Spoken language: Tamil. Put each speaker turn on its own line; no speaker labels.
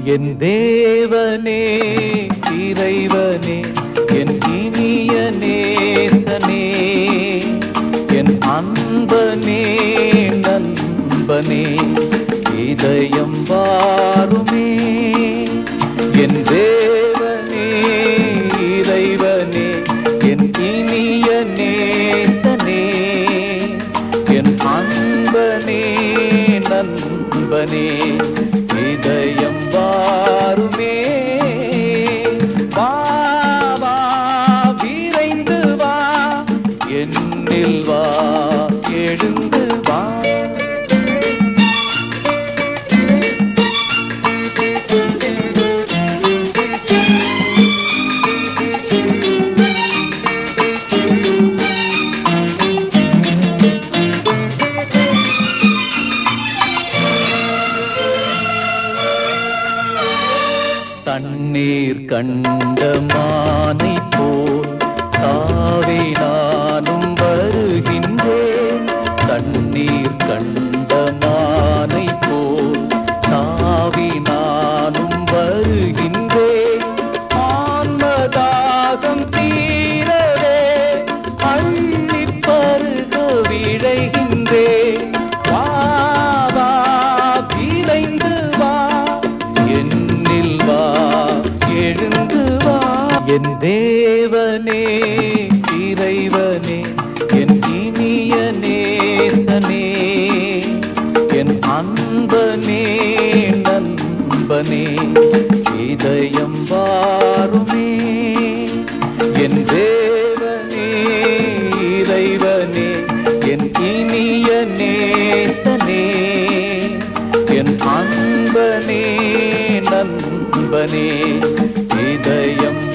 என் தேவனே இறைவனே என் இனிய நேசனே என் அன்பனே நண்பனே இதயம் வாருமே என் தேவனே இறைவனே என் இனிய நேசனே என் அன்பனே நண்பனே இதயம் வாருமே வா வா விரைந்து வா என்னில் வா எழுந்து வா தண்ணீர் கண்ட மானை போல் தாவே நானும் வருகின்றேன் தண்ணீர் கண்ட மானை போல் தாவி நானும் வருகின்றேன் ஆன்மதாகம் தீரவே அள்ளிப் பருக விழைகின்றேன் வா வா விரைந்து வா என்னில் வா எழுந்து வா என் தேவனே இறைவனே என் இனிய நேசனே என் அன்பனே நண்பனே இதயம் வாருமே என் தேவனே இறைவனே என் இனிய நேசனே என் அன்பனே நண்பனே இதயம்